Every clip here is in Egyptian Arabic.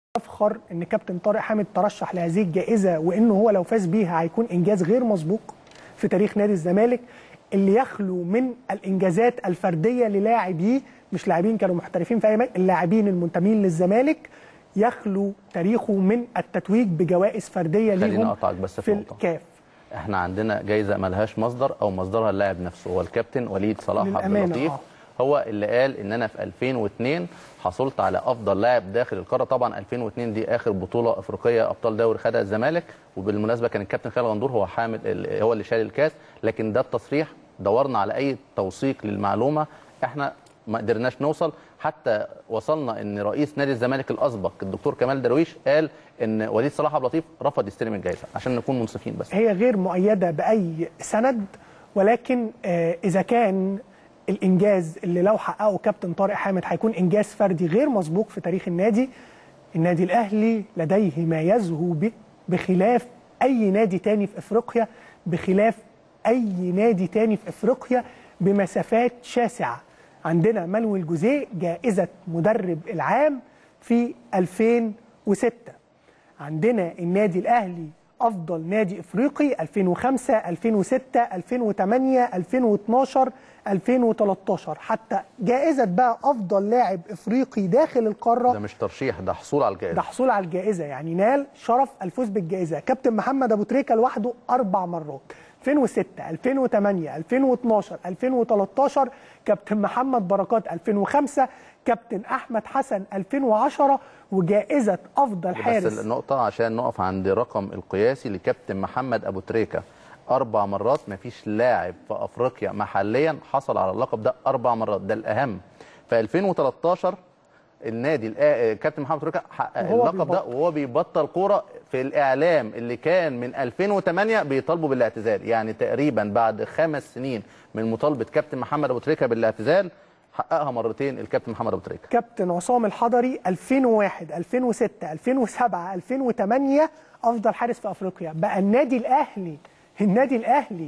افخر ان كابتن طارق حامد ترشح لهذه الجائزه وانه هو لو فاز بيها هيكون انجاز غير مسبوق في تاريخ نادي الزمالك اللي يخلو من الانجازات الفرديه للاعبيه مش لاعبين كانوا محترفين في اي مكان اللاعبين المنتمين للزمالك يخلو تاريخه من التتويج بجوائز فرديه خليني ليهم اقطعك بس في في نقطه الكاف احنا عندنا جايزه ملهاش مصدر او مصدرها اللاعب نفسه هو الكابتن وليد صلاح عبد للأمانة، اللطيف آه. هو اللي قال ان انا في 2002 حصلت على افضل لاعب داخل القاره طبعا 2002 دي اخر بطوله افريقيه ابطال دوري خدها الزمالك وبالمناسبه كان الكابتن خالد غندور هو حامل ال- هو اللي شال الكاس لكن ده التصريح دورنا على اي توثيق للمعلومه احنا ما قدرناش نوصل حتى وصلنا ان رئيس نادي الزمالك الاسبق الدكتور كمال درويش قال ان وليد صلاح عبد اللطيف رفض يستلم الجائزه عشان نكون منصفين بس هي غير مؤيده باي سند ولكن آه، اذا كان الانجاز اللي لو حققه كابتن طارق حامد هيكون انجاز فردي غير مسبوق في تاريخ النادي النادي الاهلي لديه ما يزهو ب- بخلاف اي نادي تاني في افريقيا بخلاف اي نادي تاني في افريقيا بمسافات شاسعه عندنا ملوي الجوزيه جائزه مدرب العام في 2006 عندنا النادي الاهلي افضل نادي افريقي 2005 2006 2008 2012 2013 حتى جائزه بقى افضل لاعب افريقي داخل القاره ده مش ترشيح ده حصول على الجائزه ده حصول على الجائزه يعني نال شرف الفوز بالجائزه كابتن محمد ابو تريكه لوحده اربع مرات 2006 2008 2012 2013 كابتن محمد بركات 2005 كابتن احمد حسن 2010 وجائزه افضل بس حارس النقطة عشان نقف عند الرقم القياسي لكابتن محمد أبو تريكة أربع مرات مفيش لاعب في أفريقيا محليا حصل على اللقب ده أربع مرات ده الأهم في 2013 النادي الآ- كابتن محمد أبو تريكة حقق وهو اللقب ده بيبطل. وهو بيبطل كورة في الإعلام اللي كان من 2008 بيطالبوا بالاعتزال يعني تقريبا بعد خمس سنين من مطالبة كابتن محمد أبو تريكة بالاعتزال حققها مرتين الكابتن محمد أبو تريكة كابتن عصام الحضري 2001 2006 2007 2008 افضل حارس في افريقيا بقى النادي الاهلي النادي الاهلي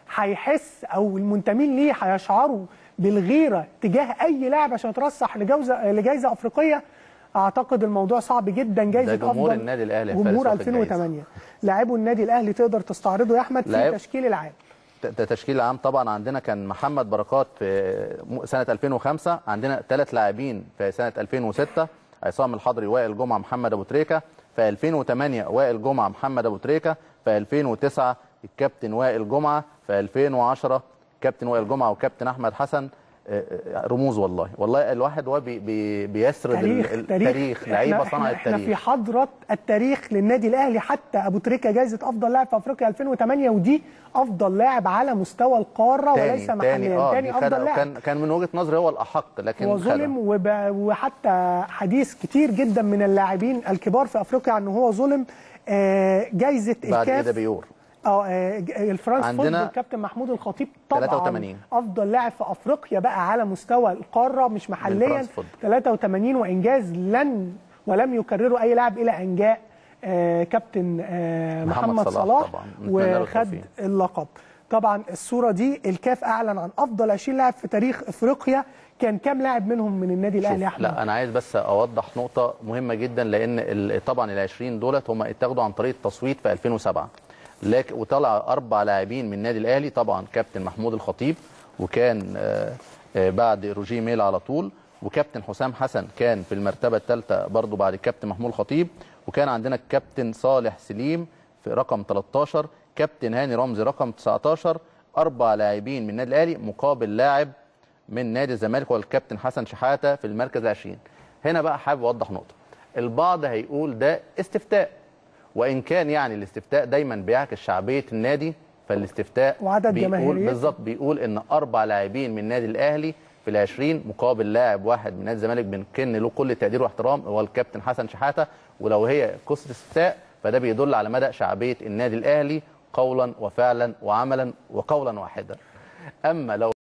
هيحس او المنتمين ليه هيشعروا بالغيره تجاه اي لاعب عشان يترشح لجوزه لجائزه افريقيه اعتقد الموضوع صعب جدا جائزه ده جمهور افضل النادي الأهلي يا فارس جمهور واخد 2008 لاعبو النادي الاهلي تقدر تستعرضه يا احمد في لاعب- تشكيل العام ت- تشكيل عام طبعا عندنا كان محمد بركات في م- سنه 2005 عندنا ثلاث لاعبين في سنه 2006 عصام الحضري وائل جمعه محمد ابو تريكه في 2008 وائل جمعه محمد ابو تريكه في 2009 الكابتن وائل جمعه في 2010 كابتن وائل جمعه وكابتن احمد حسن آه، آه، رموز والله والله الواحد هو بي بي بيسرد ال- تاريخ ال- تاريخ التاريخ لعيبه إحنا- صنع احنا في التاريخ حضره التاريخ للنادي الاهلي حتى ابو تريكه جائزه افضل لاعب في افريقيا 2008 ودي افضل لاعب على مستوى القاره وليس تاني محليا تاني اه تاني دي خد- افضل لاعب كان كان من وجهه نظري هو الاحق لكن هو خدها. ظلم وب- وحتى حديث كتير جدا من اللاعبين الكبار في افريقيا ان هو ظلم آه، جايزه بعد الكاف كده بيور اه آه، ج- الفرنس عندنا فوتبول كابتن محمود الخطيب طبعا 83. افضل لاعب في افريقيا بقى على مستوى القاره مش محليا بالفرنس فوتبول. 83 وانجاز لن ولم يكرره اي لاعب الى ان جاء آه، كابتن آه، محمد محمد صلاح صلاح طبعاً. نتمنى له وخد التوفيق. اللقب طبعا الصوره دي الكاف اعلن عن افضل 20 لاعب في تاريخ افريقيا كان كام لاعب منهم من النادي الاهلي يا شوف احمد لا انا عايز بس اوضح نقطه مهمه جدا لان ال- طبعا ال 20 دولت هم اتاخدوا عن طريق التصويت في 2007 لكن وطلع اربع لاعبين من النادي الاهلي طبعا كابتن محمود الخطيب وكان آه، آه، بعد روجيه ميل على طول وكابتن حسام حسن كان في المرتبه الثالثه برضو بعد الكابتن محمود الخطيب وكان عندنا الكابتن صالح سليم في رقم 13 كابتن هاني رمزي رقم 19 اربع لاعبين من النادي الاهلي مقابل لاعب من نادي الزمالك والكابتن حسن شحاته في المركز العشرين هنا بقى حابب اوضح نقطه البعض هيقول ده استفتاء وان كان يعني الاستفتاء دايما بيعكس شعبيه النادي فالاستفتاء وعدد بيقول جماهيريته. بالظبط بيقول ان اربع لاعبين من النادي الاهلي في العشرين مقابل لاعب واحد من نادي الزمالك بنكن له كل تقدير واحترام هو الكابتن حسن شحاته ولو هي قصه استفتاء فده بيدل على مدى شعبيه النادي الاهلي قولا وفعلا وعملا وقولا واحدا اما لو